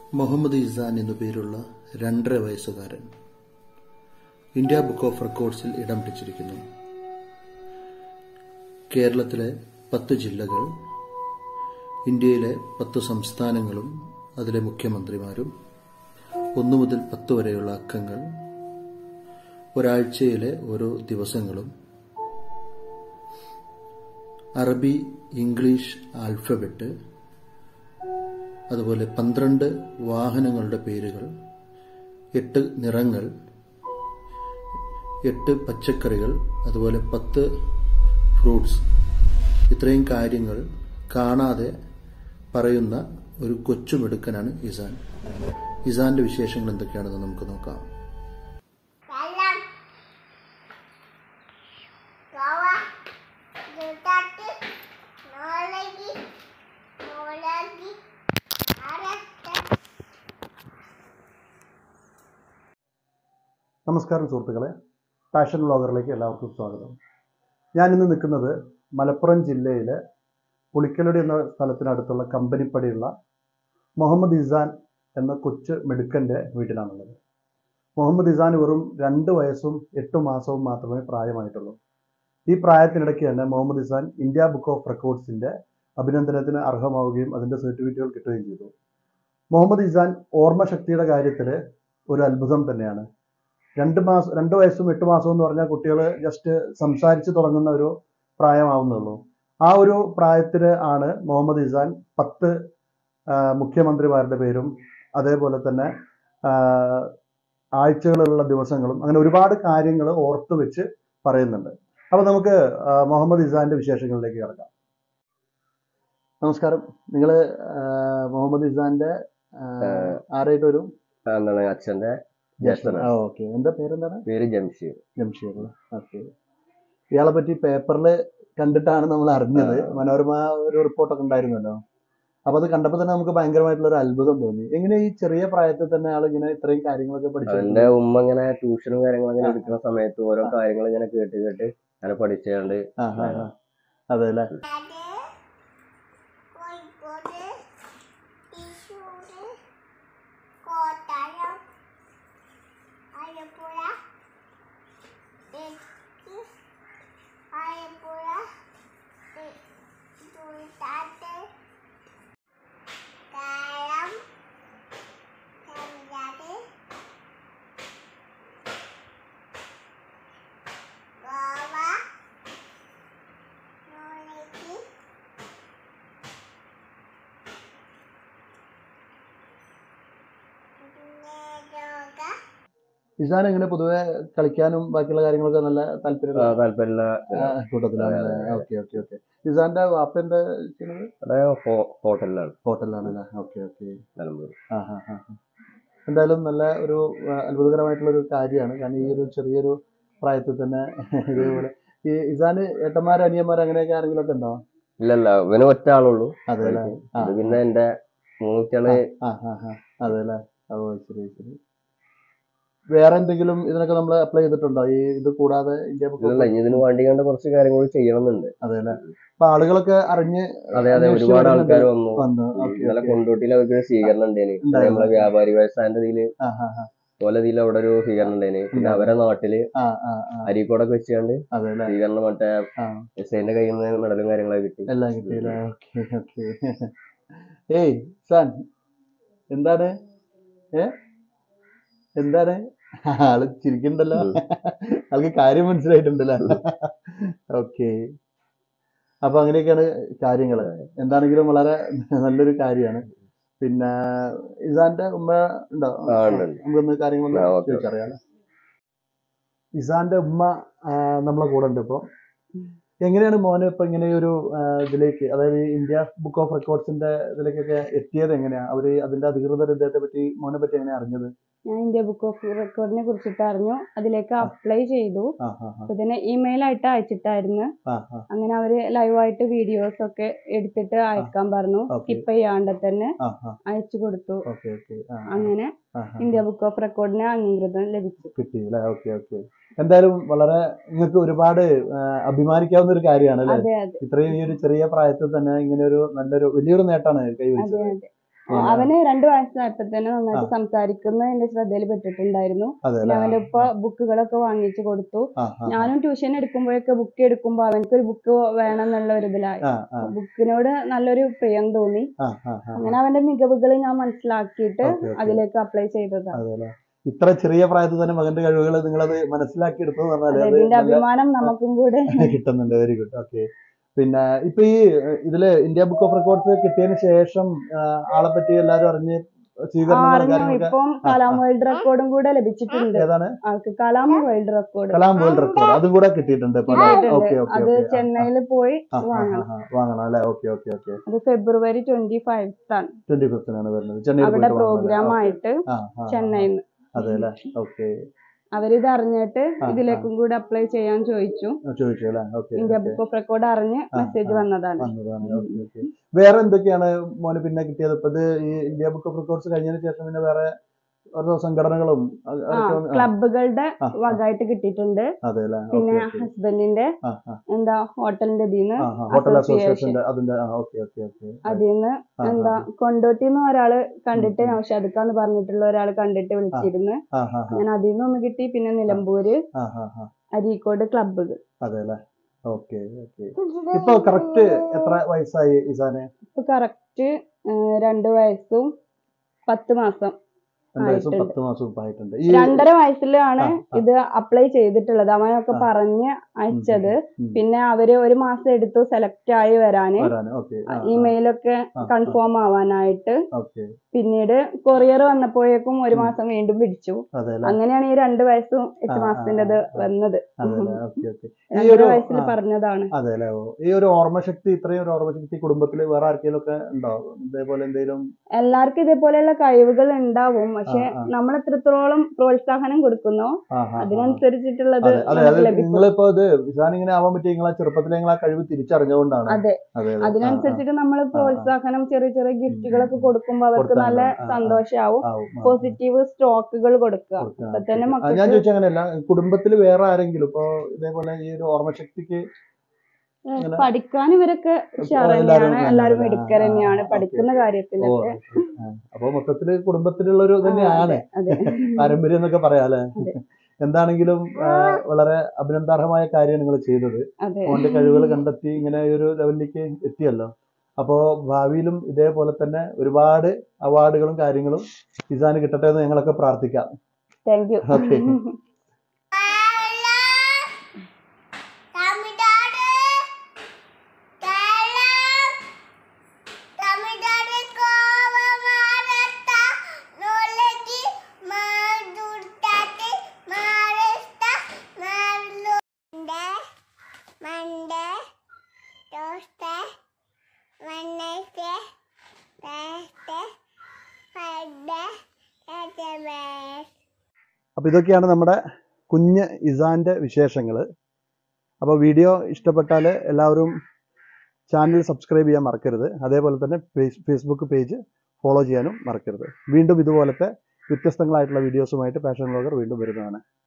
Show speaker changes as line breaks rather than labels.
മുഹമ്മദ് ഇസാൻ എന്നു പേരുള്ള രണ്ടര വയസ്സുകാരൻ ഇന്ത്യ ബുക്ക് ഓഫ് റെക്കോർഡ്സിൽ ഇടം പിടിച്ചിരിക്കുന്നു കേരളത്തിലെ പത്ത് ജില്ലകൾ ഇന്ത്യയിലെ പത്ത് സംസ്ഥാനങ്ങളും അതിലെ മുഖ്യമന്ത്രിമാരും ഒന്നു മുതൽ പത്ത് വരെയുള്ള അക്കങ്ങൾ ഒരാഴ്ചയിലെ ഓരോ ദിവസങ്ങളും അറബി ഇംഗ്ലീഷ് ആൽഫബറ്റ് അതുപോലെ പന്ത്രണ്ട് വാഹനങ്ങളുടെ പേരുകൾ എട്ട് നിറങ്ങൾ എട്ട് പച്ചക്കറികൾ അതുപോലെ പത്ത് ഫ്രൂട്ട്സ് ഇത്രയും കാര്യങ്ങൾ കാണാതെ പറയുന്ന ഒരു കൊച്ചുമിടുക്കനാണ് ഇസാൻ ഇസാന്റെ വിശേഷങ്ങൾ എന്തൊക്കെയാണെന്ന് നമുക്ക് നോക്കാം
Salam. Bawa. Dutati. Nolagi. Nolagi. Arasta.
നമസ്കാരം സുഹൃത്തുക്കളെ പാഷൻ വ്ളോഗറിലേക്ക് എല്ലാവർക്കും സ്വാഗതം ഞാൻ ഇന്ന് നിൽക്കുന്നത് മലപ്പുറം ജില്ലയിലെ പുളിക്കലടി എന്ന സ്ഥലത്തിനടുത്തുള്ള കമ്പനിപ്പടിയുള്ള മുഹമ്മദ് ഇസാൻ എന്ന കൊച്ചു മിടുക്കൻ്റെ വീട്ടിലാണുള്ളത് മുഹമ്മദ് ഇസാൻ വെറും രണ്ട് വയസ്സും എട്ട് മാസവും മാത്രമേ പ്രായമായിട്ടുള്ളൂ ഈ പ്രായത്തിനിടയ്ക്ക് തന്നെ Muhammad Isan India book of റെക്കോർഡ്സിൻ്റെ അഭിനന്ദനത്തിന് അർഹമാവുകയും അതിൻ്റെ സർട്ടിഫിക്കറ്റുകൾ കിട്ടുകയും ചെയ്തു മുഹമ്മദ് ഇസാൻ ഓർമ്മശക്തിയുടെ കാര്യത്തിൽ ഒരു അത്ഭുതം തന്നെയാണ് രണ്ട് മാസം രണ്ട് വയസ്സും എട്ട് മാസവും എന്ന് പറഞ്ഞാൽ കുട്ടികൾ ജസ്റ്റ് സംസാരിച്ച് തുടങ്ങുന്ന ഒരു പ്രായമാവുന്നുള്ളൂ ആ ഒരു പ്രായത്തിൽ ആണ് മുഹമ്മദ് ഇസാൻ പത്ത് ആ, മുഖ്യമന്ത്രിമാരുടെ പേരും അതേപോലെ തന്നെ ആ, ആഴ്ചകളിലുള്ള ദിവസങ്ങളും അങ്ങനെ ഒരുപാട് കാര്യങ്ങൾ ഓർത്ത് വെച്ച് പറയുന്നുണ്ട് അപ്പോൾ നമുക്ക് ആ, മുഹമ്മദ് ഇസാന്റെ വിശേഷങ്ങളിലേക്ക് കിടക്കാം നമസ്കാരം നിങ്ങൾ മുഹമ്മദ് ഇസാന്റെ ആരായിട്ട് വരും
എന്താണ് അച്ഛന്റെ ജ്യേഷ്ഠനാണ്
ആ ഓക്കെ എന്താ പേരെന്താണ്
പേര് ജംഷീർ
ജംഷീർ ഓക്കെ ഇയാളെ പറ്റി പേപ്പറിൽ കണ്ടിട്ടാണ് നമ്മൾ അറിഞ്ഞത് മനോരമ ഒരു റിപ്പോർട്ടൊക്കെ ഉണ്ടായിരുന്നല്ലോ അപ്പൊ അത് കണ്ടപ്പോൾ തന്നെ നമുക്ക് ഭയങ്കരമായിട്ടുള്ള ഒരു അത്ഭുതം തോന്നി എങ്ങനെ ഈ ചെറിയ പ്രായത്തിൽ തന്നെ ആൾ ഇങ്ങനെ ഇത്രയും കാര്യങ്ങളൊക്കെ പഠിച്ചു
അവന്റെ ഉമ്മ ഇങ്ങനെ ട്യൂഷനും കാര്യങ്ങളും അങ്ങനെ എടുക്കുന്ന സമയത്ത് ഓരോ കാര്യങ്ങൾ ഇങ്ങനെ കേട്ട് കേട്ട് അങ്ങനെ പഠിച്ചുകൊണ്ട്
ആ ആ ആ. അതെ അല്ലേ
Ada. Koikode. Isure. Kotaram. Ayapura. Ekki. Ayapura. Dutati. Karam. Kanjati. Goa. Noliki. Nedoga.
Izan എങ്ങനെ പൊതുവെ കളിക്കാനും ബാക്കിയുള്ള കാര്യങ്ങളൊക്കെ നല്ല താല്പര്യം
താല്പര്യമുള്ള
കൂട്ടത്തിലാണ് ഓക്കെ ഓക്കെ ഓക്കെ ഇസാന്റെ വാപ്പന്റെ ചെയ്യുന്നത്
അവിടെ ഹോ- ഹോട്ടലിലാണ്
ഹോട്ടലിലാണല്ലേ ഓക്കെ ഓക്കെ
നിലമ്പൂർ
ആ ആ ആ ആ. എന്തായാലും നല്ല ഒരു ആ, അത്ഭുതകരമായിട്ടുള്ള ഒരു കാര്യമാണ് കാരണം ഈ ഒരു ചെറിയൊരു പ്രായത്തിൽ തന്നെ ഇതേപോലെ ഈ ഇസാന് ഏട്ടന്മാർ അനിയന്മാർ അങ്ങനെയൊക്കെ ആരെങ്കിലും ഒക്കെ ഉണ്ടോ
ഇല്ലല്ല ഇവന് ഒറ്റ ആളുള്ളൂ
അതെ അല്ലേ ആ,
ഇത് പിന്നെ എന്റെ മൂന്ന് കുട്ടികള്
ആ ആ ആ അതെ അല്ലേ ഓ ശരി ശരി വേറെ എന്തെങ്കിലും ഇതിനൊക്കെ നമ്മൾ അപ്ലൈ ചെയ്തിട്ടുണ്ടോ ഈ ഇത് കൂടാതെ ഇന്ത്യ ബുക്ക്
ഇല്ലല്ല ഇനി ഇതിന് വേണ്ടി കണ്ട കുറച്ച് കാര്യങ്ങൾ ചെയ്യണമെന്നുണ്ട്
അതെ അല്ലേ അപ്പൊ ആളുകളൊക്കെ അറിഞ്ഞ്
അതെ അതെ
അന്വേഷിച്ച്
ഒരുപാട്
വരുന്നുണ്ട്.
ആൾക്കാർ വന്നു
വന്നു ഓക്കെ
ഇന്നലെ കൊണ്ടോട്ടിയിൽ അവർക്ക് ഒരു സ്വീകരണം ഉണ്ടേന് പിന്നെ
ഉണ്ടായിരുന്നു.
നമ്മളെ വ്യാപാരി വ്യവസായന്റെ ഇതില്
ആ ആ ആ
പോലെ ഇതിൽ അവിടെ ഒരു സ്വീകരണം ഉണ്ടേന് പിന്നെ അവരെ നാട്ടില്
ആ ആ ആ
അരീക്കോടൊക്കെ വെച്ചുകൊണ്ട്
അതെ അല്ലേ
സ്വീകരണം മറ്റേ
ആ
എസ്ഐന്റെ കയ്യിൽ നിന്ന് മെഡലും കാര്യങ്ങളൊക്കെ കിട്ടി
എല്ലാം കിട്ടിയില്ലേ ഓക്കെ ഓക്കെ ഏയ് സാൻ എന്താണ് ഏ എന്താണ് ആള് ചിരിക്കണ്ടല്ലോ
ഉം.
ആൾക്ക് കാര്യം മനസ്സിലായിട്ടുണ്ടല്ലോ ഓക്കെ അപ്പൊ അങ്ങനെയൊക്കെയാണ് കാര്യങ്ങള് എന്താണെങ്കിലും വളരെ നല്ലൊരു കാര്യമാണ് പിന്നെ ഇസാന്റെ ഉമ്മ ഉണ്ടോ
ആ, ഉണ്ട്, ഉണ്ട്.
നമുക്കൊന്ന് കാര്യങ്ങളൊന്ന്
ആ, ഓക്കെ,
ചോദിച്ചറിയാം ഇസാന്റെ ഉമ്മ ആ, നമ്മളെ കൂടെ ഉണ്ട് ഇപ്പൊ എങ്ങനെയാണ് മോനെ ഇപ്പൊ ഇങ്ങനെ ഒരു ആ, ഇതിലേക്ക് അതായത് ഈ ഇന്ത്യ ബുക്ക് ഓഫ് റെക്കോർഡ്സിന്റെ ഇതിലേക്കൊക്കെ എത്തിയത് എങ്ങനെയാ അവര് അതിന്റെ അധികൃതർ ഇദ്ദേഹത്തെ പറ്റി മോനെ പറ്റി എങ്ങനെയാ അറിഞ്ഞത്
ഞാൻ ഇന്ത്യ ബുക്ക് ഓഫ് റെക്കോർഡിനെ കുറിച്ചിട്ട് അറിഞ്ഞു അതിലേക്ക് അപ്ലൈ ചെയ്തു
ആ ആ ആ,
അപ്പൊ ഇതിനെ ഇമെയിൽ ആയിട്ട് അയച്ചിട്ടായിരുന്നു
ആ ആ
അങ്ങനെ അവര് ലൈവായിട്ട് വീഡിയോസ് ഒക്കെ എടുത്തിട്ട് അയക്കാൻ പറഞ്ഞു
ഓക്കെ
സ്കിപ്പ് ചെയ്യാണ്ട് തന്നെ
ആ ആ
അയച്ചു കൊടുത്തു
ഓക്കെ ഓക്കെ ആ ആ,
അങ്ങനെ
ആ, ആ.
ഇന്ത്യ ബുക്ക് ഓഫ് റെക്കോർഡിന് അംഗീകൃതം ലഭിച്ചു
കിട്ടി അല്ലേ ഓക്കെ ഓക്കെ എന്തായാലും വളരെ നിങ്ങൾക്ക് ഒരുപാട് ആ, അഭിമാനിക്കാവുന്ന ഒരു കാര്യമാണ് അല്ലേ
അതെ അതെ
ഇത്രയും ഈ ഒരു ചെറിയ പ്രായത്തിൽ തന്നെ ഇങ്ങനെ ഒരു നല്ലൊരു വലിയൊരു നേട്ടമാണ്
അതെ
കൈവരിച്ചത്
അതെ അവന് രണ്ട് വയസ്സായപ്പോ തന്നെ നന്നായിട്ട് സംസാരിക്കുന്ന എന്റെ ശ്രദ്ധയിൽ പെട്ടിട്ടുണ്ടായിരുന്നു
അതെ
പിന്നെ
അല്ലേ
അവന്റെ ഉപ്പ ബുക്കുകളൊക്കെ വാങ്ങിച്ചു കൊടുത്തു
ആ ആ
ഞാനും ട്യൂഷൻ എടുക്കുമ്പോഴൊക്കെ ബുക്ക് എടുക്കുമ്പോ അവനക്കൊരു ബുക്ക് വേണം എന്നുള്ള ഒരു ഇതിലായി
ആ ആ
ബുക്കിനോട് നല്ലൊരു പ്രിയം തോന്നി
ആ ആ ആ
അങ്ങനെ അവന്റെ മികവുകൾ ഞാൻ മനസ്സിലാക്കിയിട്ട്
ഓക്കെ ഓക്കെ
അതിലേക്ക് അപ്ലൈ ചെയ്തതാണ്
അതെ അല്ലേ ഇത്ര ചെറിയ പ്രായത്തിൽ തന്നെ മകന്റെ കഴിവുകൾ നിങ്ങളത് മനസ്സിലാക്കി എടുത്തു എന്ന് പറഞ്ഞാൽ അത്
ഇതിന്റെ
നല്ല
അഭിമാനം നമുക്കും കൂടെ
കിട്ടുന്നുണ്ട് വെരി ഗുഡ് ഓക്കെ പിന്നെ ഇപ്പൊ ഈ ഏഹ്, ഇതില് ഇന്ത്യ ബുക്ക് ഓഫ് റെക്കോർഡ്സ് കിട്ടിയതിന് ശേഷം ആഹ്, ആളെ പറ്റി എല്ലാരും അറിഞ്ഞ്
ആ,
സ്വീകരണങ്ങളും
അറിഞ്ഞു
കാര്യങ്ങളൊക്കെ
ഇപ്പം കലാം വേൾഡ് റെക്കോർഡും കൂടെ ലഭിച്ചിട്ടുണ്ട്
ഏതാണ്
ആൾക്ക് Kalam world record
Kalam world record അതും കൂടെ കിട്ടിയിട്ടുണ്ട് ഇപ്പൊ
കിട്ടിയിട്ടുണ്ട്.
ഓക്കെ ഓക്കെ
അത് ചെന്നൈയിൽ പോയി വാങ്ങണം
വാങ്ങണം അല്ലെ ഓക്കെ ഓക്കെ ഓക്കെ
അത് ഫെബ്രുവരി ട്വന്റി ഫൈവ് ആണ്
ട്വന്റി ഫിഫ്റ്റിനാണ് വരുന്നത് ചെന്നൈയിൽ
അവിടെ
പോയിട്ട് വാങ്ങണം
പ്രോഗ്രാം
അല്ലേ?
ആയിട്ട്
ആ, ആ, ആ.
ചെന്നൈയിൽ നിന്ന്
അതെ അല്ലേ ഓക്കെ
അവരിത് അറിഞ്ഞിട്ട്
ആ,
ഇതിലേക്കും കൂടെ അപ്ലൈ ചെയ്യാൻ ചോദിച്ചു
ചോദിച്ചു അല്ലേ okay
India book of record അറിഞ്ഞ്
ആ,
മെസ്സേജ്
ആ.
വന്നതാണ്
വന്നതാണ് ഓക്കെ ഓക്കെ വേറെ എന്തൊക്കെയാണ് മോന് പിന്നെ കിട്ടിയത് ഇപ്പൊ ഇത് ഈ ഇന്ത്യ ബുക്ക് ഓഫ് റെക്കോർഡ്സ് കഴിഞ്ഞതിന് ശേഷം പിന്നെ വേറെ ഓരോ സംഘടനകളും അത്
ആ
അതൊക്കെ വന്ന്- ആ,
ക്ലബുകളുടെ
ആ,
വകമായിട്ട് കിട്ടിയിട്ടുണ്ട്
അതെ അല്ലേ
പിന്നെ
ഓക്കെ ഓക്കെ
ഹസ്ബൻഡിന്റെ
ആ ആ
എന്താ ഹോട്ടലിന്റെ ഇതിന്ന്
ആ ഹോട്ടൽ
Association.
അസോസിയേഷന്റെ അതിന്റെ ആ ഓക്കെ ഓക്കെ ഓക്കെ
അതിന്ന്
ആ,
എന്താ കൊണ്ടോട്ടിന്ന് ഒരാള് കണ്ടിട്ട്
ഉം, ഉം.
നൗഷാദിക്കാന്ന് പറഞ്ഞിട്ടുള്ള ഒരാൾ കണ്ടിട്ട് വിളിച്ചിരുന്നു
ആ ആ ആ
ഞാൻ അതിൽ നിന്ന് ഒന്ന് കിട്ടി പിന്നെ നിലമ്പൂര്
ആ ആ ആ
അരീക്കോട് ക്ലബ്ബുകൾ
അതെ അല്ലേ ഓക്കെ ഓക്കെ ഇപ്പൊ കറക്റ്റ് എത്ര വയസ്സായി ഇസാന്
ഇപ്പൊ കറക്റ്റ് രണ്ട് വയസ്സും പത്ത് മാസം
രണ്ട് വയസ്സും
ആയിട്ടുണ്ട്.
പത്ത് മാസവും ഇപ്പൊ ആയിട്ടുണ്ട് ഈ
രണ്ടര വയസ്സിലാണ്
ആ, ആ.
ഇത് അപ്ലൈ ചെയ്തിട്ടുള്ളത് അവനൊക്കെ
ആ.
പറഞ്ഞ് അയച്ചത്
ഉം.
പിന്നെ അവര് ഒരു മാസം എടുത്തു സെലക്ട് ആയി വരാന്
വരാന് ഓക്കെ
ഇമെയിലൊക്കെ
ആ,
കൺഫേം ആവാനായിട്ട്
ഓക്കെ
പിന്നീട് കൊറിയർ വന്നപ്പോഴേക്കും ഒരു മാസം വീണ്ടും പിടിച്ചു
അതെ അല്ലേ
അങ്ങനെയാണ് ഈ രണ്ട് വയസ്സും എട്ട്
ആ, ആ,
മാസത്തിൻ്റെത്
ആ, ആ.
വന്നത്
അതെ അല്ലേ ഓക്കെ ഓക്കെ ഈ
രണ്ടര
ഒരു
വയസ്സിൽ
ആ,
പറഞ്ഞതാണ്
അതെ അല്ലേ ഓ ഈ ഒരു ഓർമ്മശക്തി ഇത്രയും ഒരു ഓർമ്മശക്തി കുടുംബത്തിൽ വേറെ ആർക്കെങ്കിലും ഒക്കെ ഉണ്ടോ ഇതേപോലെ എന്തെങ്കിലും
എല്ലാവർക്കും ഇതേപോലെയുള്ള കഴിവുകൾ ഉണ്ടാവും പക്ഷെ
ആ, ആ.
നമ്മൾ എത്രത്തോളം പ്രോത്സാഹനം കൊടുക്കുന്നോ
ആ, ആ, ആ, ആ.
അതിനനുസരിച്ചിട്ടുള്ളത്
അതെ അതെ
നമുക്ക്
അത്
ലഭിക്കും
നിങ്ങളിപ്പോ ഇത് ഇസാൻ ഇങ്ങനെ ആവാൻ പറ്റിയ നിങ്ങളെ ചെറുപ്പത്തിൽ നിങ്ങൾ ആ കഴിവ് തിരിച്ചറിഞ്ഞുകൊണ്ടാണ്
അതെ
അതെ അതെ.
അതിനനുസരിച്ചിട്ട് നമ്മൾ പ്രോത്സാഹനം ചെറിയ ചെറിയ ഗിഫ്റ്റുകളൊക്കെ കൊടുക്കുമ്പോൾ അവർക്ക്
കൊടുത്താൽ
നല്ല
മതി. ആ, ആ.
സന്തോഷാവും
ആ, ആവും, ആ,
പോസിറ്റീവ് സ്ട്രോക്കുകൾ കൊടുക്കുക
കൊടുക്കുക.
അപ്പൊ തന്നെ
ആ, ഞാൻ
മക്കൾക്ക്
ചോദിച്ച അങ്ങനെയല്ല കുടുംബത്തിൽ വേറെ ആരെങ്കിലും ഇപ്പോ ഇതേപോലെ ഈ ഒരു ഓർമ്മശക്തിക്ക് അങ്ങനെ
പഠിക്കാൻ ഇവരൊക്കെ ഉഷാർ
എല്ലാവരും
തന്നെയാണ്
നല്ലതല്ലേ?
എല്ലാവരും
ആ,
മിടുക്കർ
ആ,
തന്നെയാണ്
ആ,
പഠിക്കുന്ന
ഓക്കേ. ഓ
കാര്യത്തിലൊക്കെ
ആ. അപ്പൊ മൊത്തത്തില് കുടുംബത്തിലുള്ള ഒരു തന്നെയാണ്
അതെ
പാരമ്പര്യം എന്നൊക്കെ പറയാം അല്ലെ
അതെ.
എന്താണെങ്കിലും ആ, വളരെ അഭിനന്ദാർഹമായ കാര്യമാണ് നിങ്ങൾ ചെയ്തത്
അതെ
മോന്റെ കഴിവുകൾ കണ്ടെത്തി ഇങ്ങനെ ഒരു ലെവലിലേക്ക് എത്തിയല്ലോ അപ്പോൾ ഭാവിയിലും ഇതേപോലെ തന്നെ ഒരുപാട് അവാർഡുകളും കാര്യങ്ങളും ഇസാന് കിട്ടട്ടെ എന്ന് ഞങ്ങളൊക്കെ പ്രാർത്ഥിക്കാം
thank you
okay
Tamil Nadu Keralam Tamil Nadu കോവമാരത്ത നോളജി മാതുർത്താത്തി മാരസ്ത മാർലു മണ്ടേ ടോസ്റ്റേ വെണ്ണയ്ക്ക് പേസ്റ്റ് ഫഡ് എച്ച്
അപ്പോൾ ഇതൊക്കെയാണ് നമ്മുടെ കുഞ്ഞ് ഇസാന്റെ വിശേഷങ്ങൾ അപ്പോൾ വീഡിയോ ഇഷ്ടപ്പെട്ടാൽ എല്ലാവരും ചാനൽ സബ്സ്ക്രൈബ് ചെയ്യാൻ മറക്കരുത് അതേപോലെ തന്നെ ഫേസ് ഫേസ്ബുക്ക് പേജ് ഫോളോ ചെയ്യാനും മറക്കരുത് വീണ്ടും ഇതുപോലത്തെ വ്യത്യസ്തങ്ങളായിട്ടുള്ള വീഡിയോസുമായിട്ട് പാഷൻ ബ്ലോഗർ വീണ്ടും വരുന്നതാണ്